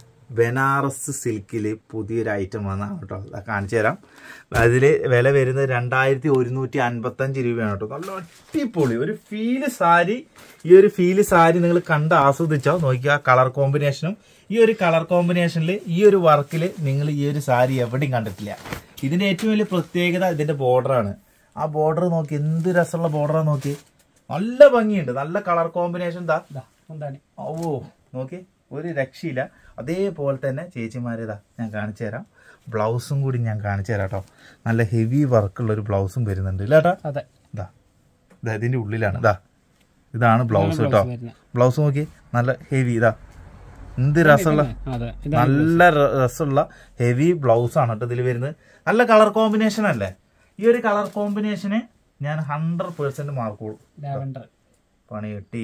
ബനാറസ് സിൽക്കിൽ പുതിയൊരു ഐറ്റം വന്നാണ് കേട്ടോ അത് കാണിച്ചു തരാം അതിൽ വില വരുന്നത് രണ്ടായിരത്തി ഒരുന്നൂറ്റി അൻപത്തഞ്ച് രൂപയാണ് കേട്ടോ നല്ല അടിപൊളി ഒരു ഫീല് സാരി ഈ ഒരു ഫീല് സാരി നിങ്ങൾ കണ്ട് ആസ്വദിച്ചോ നോക്കിയ കളർ കോമ്പിനേഷനും ഈ ഒരു കളർ കോമ്പിനേഷനിൽ ഈ ഒരു വർക്കിൽ നിങ്ങൾ ഈ ഒരു സാരി എവിടെയും കണ്ടിട്ടില്ല ഇതിന്റെ ഏറ്റവും വലിയ പ്രത്യേകത ഇതിന്റെ ബോർഡറാണ് ആ ബോർഡർ നോക്കി എന്ത് രസമുള്ള ബോർഡറാണ് നോക്കി നല്ല ഭംഗിയുണ്ട് നല്ല കളർ കോമ്പിനേഷൻ എന്താ ഇതാ എന്താണ് ഓ നോക്കി ഒരു രക്ഷയില്ല അതേപോലെ തന്നെ ചേച്ചിമാരേതാ ഞാൻ കാണിച്ചു തരാം ബ്ലൗസും കൂടി ഞാൻ കാണിച്ചു തരാം കേട്ടോ നല്ല ഹെവി വർക്കുള്ള ഒരു ബ്ലൗസും വരുന്നുണ്ട് ഇല്ല ചേട്ടാ അതെ ഇതാ ഇതാ ഇതിന്റെ ഉള്ളിലാണ് ഇതാ ഇതാണ് ബ്ലൗസ് കേട്ടോ വരുന്നത് ബ്ലൗസ് നോക്കി നല്ല ഹെവി ഇതാ എന്ത് രസമുള്ള അതെ ഇത് നല്ല ര- രസമുള്ള ഹെവി ബ്ലൗസ് ആണ് കേട്ടോ ഇതിൽ വരുന്നത് നല്ല കളർ കോമ്പിനേഷൻ അല്ലേ ഈ ഒരു കളർ കോമ്പിനേഷന് ഞാൻ ഹൺഡ്രഡ് പേഴ്സെന്റ് മാർക്ക് കൊടുക്കും ലാവൻഡർ പണി കിട്ടി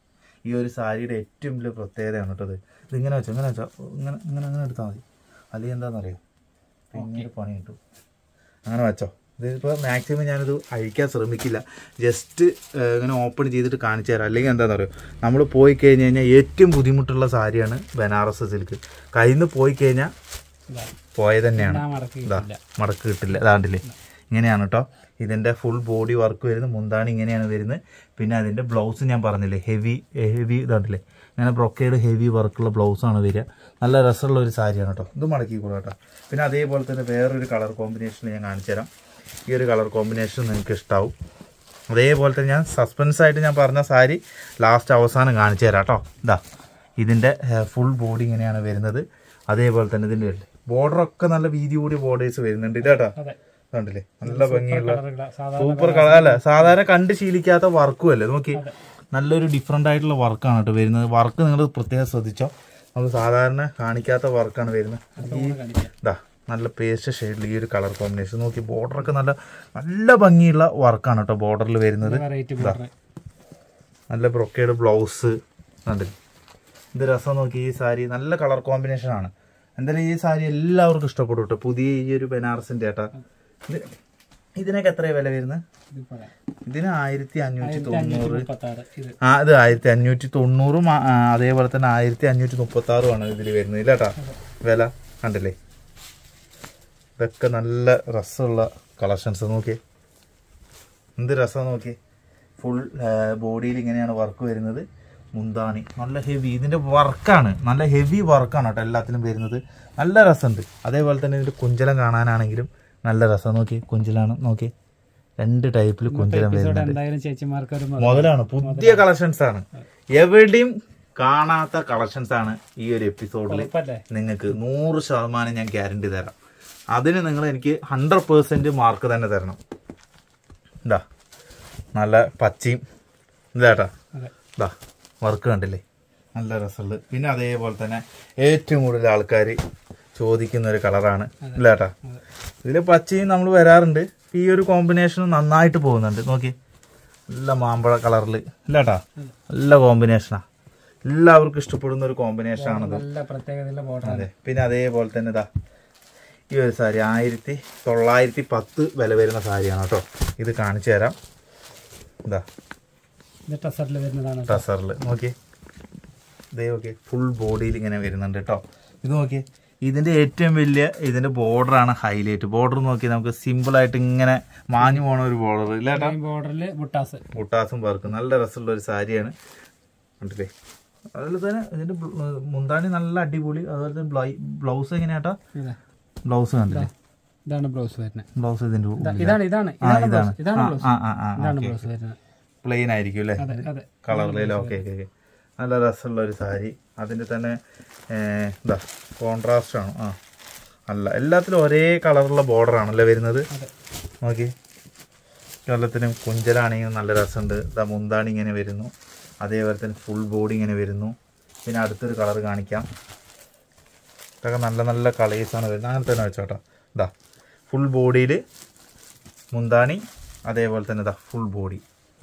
ഈ ഒരു സാരിയുടെ ഏറ്റവും വലിയ പ്രത്യേകതയാണ് കേട്ടത് ഇതിങ്ങനെ വെച്ചോ ഇങ്ങനെ വെച്ചോ ഇങ്ങനെ ഇങ്ങനെ അങ്ങനെ എടുത്താൽ മതി അല്ലെങ്കിൽ എന്താണെന്നറിയോ പിന്നീട് പണി കിട്ടും അങ്ങനെ വെച്ചോ ഇതിപ്പോൾ മാക്സിമം ഞാനിത് അഴിക്കാൻ ശ്രമിക്കില്ല ജസ്റ്റ് ഇങ്ങനെ ഓപ്പൺ ചെയ്തിട്ട് കാണിച്ചു തരാം അല്ലെങ്കിൽ എന്താണെന്നറിയോ നമ്മൾ പോയി കഴിഞ്ഞ് കഴിഞ്ഞാൽ ഏറ്റവും ബുദ്ധിമുട്ടുള്ള സാരിയാണ് ബനാറസ് സിൽക്ക് കയ്യിൽ നിന്ന് പോയി കഴിഞ്ഞാൽ ഇതാ പോയത് തന്നെയാണ് ഇതാ മടക്കി ഇതാ കിട്ടില്ല മടക്ക് കിട്ടില്ല ഇതാണ്ടില്ലേ ഇങ്ങനെയാണ് കേട്ടോ ഇതിന്റെ ഫുൾ ബോഡി വർക്ക് വരുന്നത് മുന്താണി ഇങ്ങനെയാണ് വരുന്നത് പിന്നെ അതിന്റെ ബ്ലൗസ് ഞാൻ പറഞ്ഞില്ലേ ഹെവി ഹെവി ഇതാണ്ടില്ലേ ഇങ്ങനെ ബ്രൊക്കേഡ് ഹെവി വർക്കുള്ള ബ്ലൗസ് ആണ് വരിക നല്ല രസമുള്ള ഒരു സാരിയാണ് കേട്ടോ ഇത് മടക്കി കൂടെ കേട്ടോ പിന്നെ അതേപോലെ തന്നെ വേറൊരു കളർ കോമ്പിനേഷൻ ഞാൻ കാണിച്ചു തരാം ഈ ഒരു കളർ കോമ്പിനേഷൻ നിങ്ങൾക്ക് ഇഷ്ടാവും അതേപോലെ തന്നെ ഞാൻ സസ്പെൻസ് ആയിട്ട് ഞാൻ പറഞ്ഞ സാരി ലാസ്റ്റ് അവസാനം കാണിച്ചു തരാം കേട്ടോ ഇതാ ഇതിൻ്റെ ഫുൾ ബോഡി ഇങ്ങനെയാണ് വരുന്നത് അതേപോലെ തന്നെ ഇതിൻ്റെ ബോർഡറൊക്കെ നല്ല വീതി കൂടിയ ബോർഡേഴ്സ് വരുന്നുണ്ട് ഇതാട്ടോ അതെ കണ്ടില്ലേ നല്ല ഭംഗിയുള്ള കളറുകളാ സാധാരണ സൂപ്പർ കളർ അല്ല സാധാരണ കണ്ട് ശീലിക്കാത്ത വർക്കും അല്ലേ നോക്കി നല്ലൊരു ഡിഫറെന്റ് ആയിട്ടുള്ള വർക്കാണ് കേട്ടോ വരുന്നത് വർക്ക് നിങ്ങൾ പ്രത്യേകം ശ്രദ്ധിച്ചോ നമ്മൾ സാധാരണ കാണിക്കാത്ത വർക്കാണ് വരുന്നത് ഈ കാണിക്കാം ഇതാ നല്ല പേസ്റ്റ് ഷെയ്ഡിൽ ഈ ഒരു കളർ കോമ്പിനേഷൻ നോക്കി ബോർഡറൊക്കെ നല്ല നല്ല ഭംഗിയുള്ള വർക്കാണ് കേട്ടോ ബോർഡറിൽ വരുന്നത് വെറൈറ്റി ബോർഡർ നല്ല ബ്രൊക്കേഡ് ബ്ലൗസ് കണ്ടില്ലേ ഇത് രസം നോക്കി ഈ സാരി നല്ല കളർ കോമ്പിനേഷൻ ആണ് എന്തായാലും ഈ സാരി എല്ലാവർക്കും ഇഷ്ടപ്പെടും കേട്ടോ പുതിയ ഈ ഒരു ബനാറസിന്റെ ഏട്ടാ ഇത് ഇതിനൊക്കെ എത്രയാണ് വില വരുന്നത് ഇത് പറയാം ഇതിന് ആയിരത്തി അഞ്ഞൂറ്റി തൊണ്ണൂറ് മുപ്പത്തി ആറ് ഇത് ആ ഇത് ആയിരത്തി അഞ്ഞൂറ്റി തൊണ്ണൂറും ആ, ആ, അതേപോലെ തന്നെ ആയിരത്തി അഞ്ഞൂറ്റി മുപ്പത്തി ആറുമാണ് ഇതിൽ വരുന്നത് ഇല്ലേട്ടാ വില കണ്ടില്ലേ ഇതൊക്കെ നല്ല രസമുള്ള കളക്ഷൻസ് നോക്കി എന്ത് രസം നോക്കി ഫുൾ ബോഡിയിൽ ഇങ്ങനെയാണ് വർക്ക് വരുന്നത് മുന്താണി നല്ല ഹെവി ഇതിന്റെ വർക്കാണ് നല്ല ഹെവി വർക്കാണ് കേട്ടോ എല്ലാത്തിലും വരുന്നത് നല്ല രസമുണ്ട് അതേപോലെ തന്നെ ഇതിന്റെ കുഞ്ചലം കാണാനാണെങ്കിലും നല്ല രസം നോക്കി കുഞ്ചലാണ് നോക്കി രണ്ട് ടൈപ്പിൽ കുഞ്ചലം എപ്പിസോഡ് വരുന്നുണ്ട് എന്തായാലും ചേച്ചിമാർക്ക് ഒരു മുതൽ. മുതലാണ് പുതിയ കളക്ഷൻസ് ആണ് എവിടെയും കാണാത്ത കളക്ഷൻസ് ആണ് ഈ ഒരു എപ്പിസോഡിൽ ഉറപ്പല്ലേ നിങ്ങൾക്ക് നൂറ് ശതമാനം ഞാൻ ഗ്യാരണ്ടി തരാം അതിന് നിങ്ങൾ എനിക്ക് ഹൺഡ്രഡ് പേഴ്സൻറ്റ് മാർക്ക് തന്നെ തരണം ഇതാ നല്ല പച്ചയും ഇതാട്ടാ അതെ ഇതാ വർക്ക് കണ്ടില്ലേ നല്ല രസമുണ്ട് പിന്നെ അതേപോലെ തന്നെ ഏറ്റവും കൂടുതൽ ആൾക്കാർ ചോദിക്കുന്ന ഒരു കളറാണ് ഇല്ലാട്ടാ അതെ ഇതിൽ പച്ചയും നമ്മൾ വരാറുണ്ട് ഈ ഒരു കോമ്പിനേഷൻ നന്നായിട്ട് പോകുന്നുണ്ട് നോക്കി നല്ല മാമ്പഴ കളറിൽ ഇല്ലാട്ടാ നല്ല കോമ്പിനേഷനാ എല്ലാവർക്കും ഇഷ്ടപ്പെടുന്ന ഒരു കോമ്പിനേഷൻ ആണത് നല്ല പ്രത്യേകതയുള്ള ബോർഡർ അതെ പിന്നെ അതേപോലെ തന്നെ ഇതാ ഈ ഒരു സാരി ആയിരത്തി തൊള്ളായിരത്തി പത്ത് വില വരുന്ന സാരിയാണ് കേട്ടോ ഇത് കാണിച്ചു തരാം ഇതാ ഇത് ടസറിൽ വരുന്നതാണ് ടസറിൽ നോക്കി ഇതേ ഓക്കെ ഫുൾ ബോഡിയിൽ ഇങ്ങനെ വരുന്നുണ്ട് കേട്ടോ ഇത് നോക്കി ഇതിന്റെ ഏറ്റവും വലിയ ഇതിന്റെ ബോർഡറാണ് ഹൈലൈറ്റ് ബോർഡർ നോക്കി നമുക്ക് സിമ്പിൾ ആയിട്ട് ഇങ്ങനെ മാഞ്ഞു പോണ ഒരു ബോർഡർ ഇല്ല കേട്ടോ ബോർഡറിൽ ബുട്ടാസ് മുട്ടാസും വർക്ക് നല്ല രസമുള്ള ഒരു സാരിയാണ് കണ്ടില്ലേ അതുപോലെ തന്നെ ഇതിന്റെ ബ്ല- ഏർ മുന്താണി നല്ല അടിപൊളി അതുപോലെ തന്നെ ബ്ലൗസ് എങ്ങനെയാട്ടാ ഇതാ ബ്ലൗസ് കണ്ടില്ലേ ഇതാണ് ബ്ലൗസ് വരുന്നത് ബ്ലൗസ് ഇതിന്റെ ഇതാ- ഇതാണ് ഇതാണ് ആ ഇതാണ് ഇതാണ് ബ്ലൗസ് ഇതാണ് ആ, ബ്ലൗസ് ആ ആ ആ ഇതാണ് ബ്ലൗസ് വരുന്നത് പ്ലെയിൻ ആയിരിക്കും അല്ലേ അതെ അതെ കളറിലല്ലോ ഓക്കെ ഓക്കെ ഓക്കെ നല്ല രസമുള്ള ഒരു സാരി അതിൻ്റെ തന്നെ ഏർ, ഇതാ കോൺട്രാസ്റ്റ് ആണ് ആ അല്ല എല്ലാത്തിലും ഒരേ കളറുള്ള ബോർഡർ ആണല്ലേ വരുന്നത് അതെ നോക്കി എല്ലാത്തിനും കുഞ്ചലാണെങ്കിൽ നല്ല രസമുണ്ട് ഇതാ മുന്താണി ഇങ്ങനെ വരുന്നു അതേപോലെ തന്നെ ഫുൾ ബോഡി ഇങ്ങനെ വരുന്നു പിന്നെ അടുത്തൊരു കളർ കാണിക്കാം ഇതൊക്കെ നല്ല നല്ല കളേഴ്സാണ് വരുന്നത് അങ്ങനെ തന്നെ വെച്ചോട്ടോ ഇതാ ഫുൾ ബോഡിയിൽ മുന്താണി അതേപോലെ തന്നെ ഇതാ ഫുൾ ബോഡി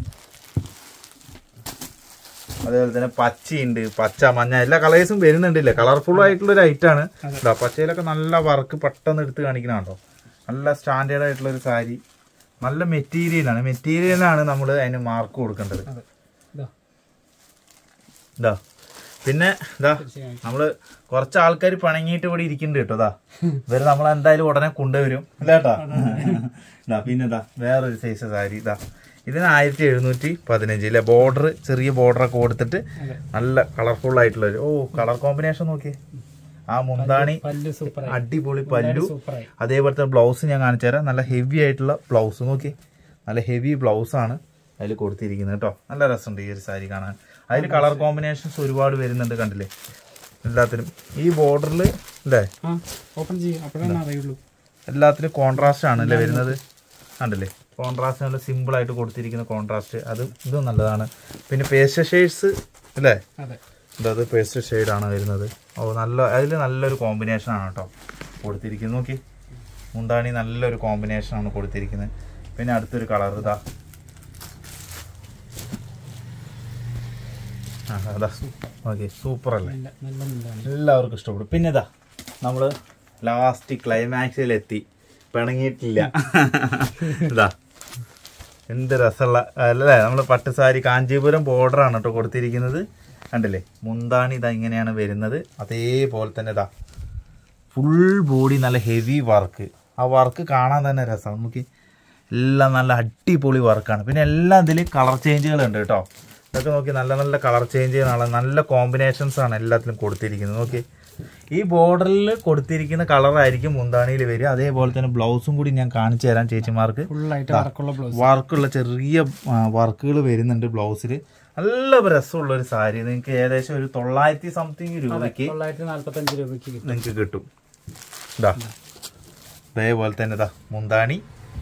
അതേപോലെ തന്നെ പച്ചയുണ്ട് പച്ച മഞ്ഞ എല്ലാ കളേഴ്സും വരുന്നുണ്ടല്ലേ കളർഫുൾ ആയിട്ടുള്ള ഒരു ഐറ്റാണ് ഇതാ പച്ചയിലൊക്കെ നല്ല വർക്ക് പെട്ടെന്ന് എടുത്ത് കാണിക്കണോ നല്ല സ്റ്റാൻഡേർഡ് ആയിട്ടുള്ള ഒരു സാരി നല്ല മെറ്റീരിയലാണ് മെറ്റീരിയലാണ് നമ്മൾ അതിന് മാർക്ക് കൊടുക്കേണ്ടത് അതെ ഇതാ ഇതാ പിന്നെ ഇതാ തീർച്ചയായും നമ്മള് കുറച്ച് ആൾക്കാർ പണങ്ങിയിട്ട് ഇവിടെ ഇരിക്കുന്നുണ്ട് കേട്ടോ ഇതാ ഇവര് നമ്മൾ എന്തായാലും ഉടനെ കൊണ്ടുവരും അല്ല കേട്ടാ ഇതാ പിന്നെ ഇതാ വേറൊരു സൈസ് സാരി ഇതാ ഇതിന് ആയിരത്തി എഴുന്നൂറ്റി പതിനഞ്ച് അല്ലെ ബോർഡർ ചെറിയ ബോർഡറൊക്കെ കൊടുത്തിട്ട് അതെ നല്ല കളർഫുൾ ആയിട്ടുള്ള ഒരു ഓ കളർ കോമ്പിനേഷൻ നോക്കിയേ ആ മുന്താണി പല്ല് സൂപ്പറായി അടിപൊളി പല്ലു സൂപ്പറായി അതേപോലത്തെ ബ്ലൗസ് ഞാൻ കാണിച്ചു തരാം നല്ല ഹെവി ആയിട്ടുള്ള ബ്ലൗസ് നോക്കി നല്ല ഹെവി ബ്ലൗസ് ആണ് അതിൽ കൊടുത്തിരിക്കുന്നത് കേട്ടോ നല്ല രസമുണ്ട് ഈ ഒരു സാരി കാണാൻ അതിൽ കളർ കോമ്പിനേഷൻസ് ഒരുപാട് വരുന്നുണ്ട് കണ്ടില്ലേ എല്ലാത്തിനും ഈ ബോർഡറിൽ അല്ലേ ആ ഓപ്പൺ ചെയ്യും അപ്പോഴാണ് അറിയുള്ളൂ എല്ലാത്തിനും കോൺട്രാസ്റ്റ് ആണ് അല്ലേ വരുന്നത് കണ്ടില്ലേ കോൺട്രാസ്റ്റ് നല്ല സിമ്പിൾ ആയിട്ട് കൊടുത്തിരിക്കുന്ന കോൺട്രാസ്റ്റ് അത് ഇതും നല്ലതാണ് പിന്നെ പേസ്റ്റ് ഷെയ്ഡ്സ് അല്ലേ അതെ ഇതത് പേസ്റ്റ് ഷെയ്ഡാണ് വരുന്നത് ഓ നല്ല അതിൽ നല്ലൊരു കോമ്പിനേഷൻ ആണ് കേട്ടോ കൊടുത്തിരിക്കുന്നത് നോക്കി മുന്താണി നല്ലൊരു കോമ്പിനേഷൻ ആണ് കൊടുത്തിരിക്കുന്നത് പിന്നെ അടുത്തൊരു കളർ ഇതാ ആ അതാ ഓക്കെ സൂപ്പർ അല്ലേ നല്ല നല്ല മുന്താണ് എല്ലാവർക്കും ഇഷ്ടപ്പെടും പിന്നെ ഇതാ നമ്മൾ ലാസ്റ്റ് ക്ലൈമാക്സിലെത്തി പിണങ്ങിയിട്ടില്ല ഇതാ എന്ത് രസമുള്ള അല്ലേ നമ്മൾ പട്ടുസാരി കാഞ്ചീപുരം ബോർഡറാണ് കേട്ടോ കൊടുത്തിരിക്കുന്നത് കണ്ടില്ലേ മുന്താണി ഇതാ ഇങ്ങനെയാണ് വരുന്നത് അതേപോലെ തന്നെ ഇതാ ഫുൾ ബോഡി നല്ല ഹെവി വർക്ക് ആ വർക്ക് കാണാൻ തന്നെ രസമാണ് നമുക്ക് എല്ലാം നല്ല അടിപൊളി വർക്കാണ് പിന്നെ എല്ലാം ഇതിൽ കളർ ചേഞ്ചുകൾ ഉണ്ട് കേട്ടോ ഇതൊക്കെ നോക്കി നല്ല നല്ല കളർ ചേഞ്ചുകളാണ് നല്ല കോമ്പിനേഷൻസ് ആണ് എല്ലാത്തിലും കൊടുത്തിരിക്കുന്നത് നോക്കി ഈ ബോർഡറിൽ കൊടുത്തിരിക്കുന്ന കളറായിരിക്കും മുന്താണിയിൽ വരിക അതേപോലെ തന്നെ ബ്ലൗസും കൂടി ഞാൻ കാണിച്ചു തരാം ചേച്ചിമാർക്ക് ഫുള്ളായിട്ട് വർക്കുള്ള ബ്ലൗസ് വർക്കുള്ള ചെറിയ വർക്കുകൾ വരുന്നുണ്ട് ബ്ലൗസിൽ നല്ല രസമുള്ള ഒരു സാരി നിങ്ങൾക്ക് ഏകദേശം ഒരു തൊള്ളായിരത്തി സംതിങ് രൂപയ്ക്ക് തൊള്ളായിരത്തി നാല്പത്തി അഞ്ച് രൂപയ്ക്ക് കിട്ടും നിങ്ങൾക്ക് കിട്ടും ഇതാ അതേപോലെ തന്നെ ഇതാ മുന്താണി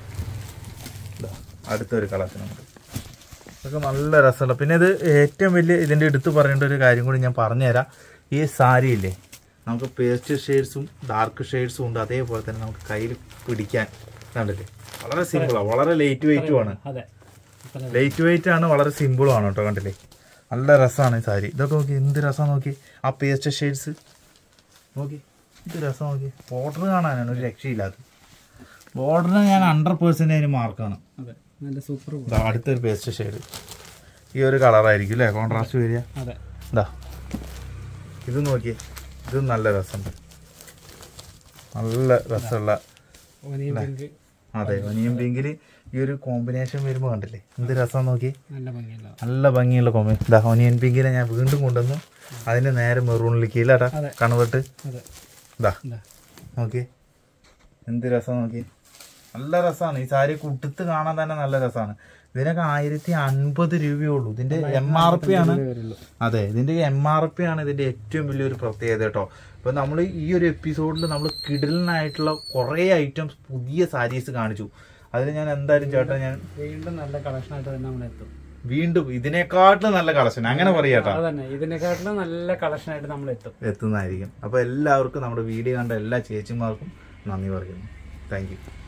ഇതാ അടുത്തൊരു കളക്ഷനുണ്ട് ഇതൊക്കെ നല്ല രസമുള്ള പിന്നെ ഇത് ഏറ്റവും വലിയ ഇതിൻ്റെ എടുത്ത് പറയേണ്ട ഒരു കാര്യം കൂടി ഞാൻ പറഞ്ഞുതരാം ഈ സാരി ഇല്ലേ നമുക്ക് പേസ്റ്റ് ഷെയ്ഡ്സും ഡാർക്ക് ഷെയ്ഡ്സും ഉണ്ട് അതേപോലെ തന്നെ നമുക്ക് കയ്യിൽ പിടിക്കാൻ കണ്ടില്ലേ വളരെ സിമ്പിളാണ് വളരെ ലൈറ്റ് വെയിറ്റും ആണ് അതെ ഇത്ര ലൈറ്റ് വെയിറ്റ് ആണ് വളരെ സിമ്പിളും ആണ് കേട്ടോ കണ്ടില്ലേ നല്ല രസമാണ് ഈ സാരി ഇതൊക്കെ നോക്കി എന്ത് രസം നോക്കി ആ പേസ്റ്റ് ഷെയ്ഡ്സ് നോക്കി ഇത് രസം നോക്കി ബോർഡർ കാണാനാണ് ഒരു രക്ഷയില്ലാത്ത ബോർഡറിന് ഞാൻ ഹൺഡ്രഡ് പേഴ്സൻറ്റ് അതിന് മാർക്കാണ് അതെ നല്ല സൂപ്പർ ഇതാ അടുത്തൊരു പേസ്റ്റ് ഷെയ്ഡ് ഈ ഒരു കളറായിരിക്കും അല്ലേ കോൺട്രാസ്റ്റ് വരിക അതെ ഇതാ ഇത് നോക്കിയേ ഇത് നല്ല രസമുണ്ട് നല്ല രസമുള്ള ഒനിയൻ പിങ്ക് അതെ ഒനിയൻ പിങ്കിൽ ഈ ഒരു കോമ്പിനേഷൻ വരുമ്പോൾ കണ്ടില്ലേ എന്ത് രസം നോക്കി നല്ല ഭംഗിയുള്ള നല്ല ഭംഗിയുള്ള കോമ്പി ഇതാ ഒനിയൻ പിങ്കിനെ ഞാൻ വീണ്ടും കൊണ്ടുവന്നു അതിന് നേരെ മെറൂണിലേക്ക് ഇല്ലാട്ടാ അതെ. കൺവേർട്ട് അതെ ഇതാ ഇതാ നോക്കി എന്ത് രസം നോക്കി നല്ല രസമാണ് ഈ സാരി കുട്ടിത്ത് കാണാൻ തന്നെ നല്ല രസമാണ് ഇതിനൊക്കെ ആയിരത്തി അൻപത് രൂപയേ ഉള്ളൂ ഇതിന്റെ എം ആർ പി ആണ് വരുള്ളൂ അതെ ഇതിന്റെ എം ആർ പി ആണ് ഇതിന്റെ ഏറ്റവും വലിയൊരു പ്രത്യേകത കേട്ടോ ഇപ്പൊ നമ്മൾ ഈ ഒരു എപ്പിസോഡിൽ നമ്മൾ കിടലിനായിട്ടുള്ള കുറെ ഐറ്റംസ് പുതിയ സാരീസ് കാണിച്ചു അതിൽ ഞാൻ എന്തായാലും ചേട്ടാ ഞാൻ വീണ്ടും നല്ല കളക്ഷൻ ആയിട്ട് തന്നെ നമ്മൾ എത്തും വീണ്ടും ഇതിനെക്കാട്ടിലും നല്ല കളക്ഷൻ അങ്ങനെ പറയാട്ടാ അതന്നെ ഇതിനെക്കാട്ടിലും നല്ല കളക്ഷൻ ആയിട്ട് നമ്മൾ എത്തും എത്തുന്നതായിരിക്കും അപ്പൊ എല്ലാവർക്കും നമ്മുടെ വീഡിയോ കണ്ട എല്ലാ ചേച്ചിമാർക്കും നന്ദി പറയുന്നു താങ്ക് യു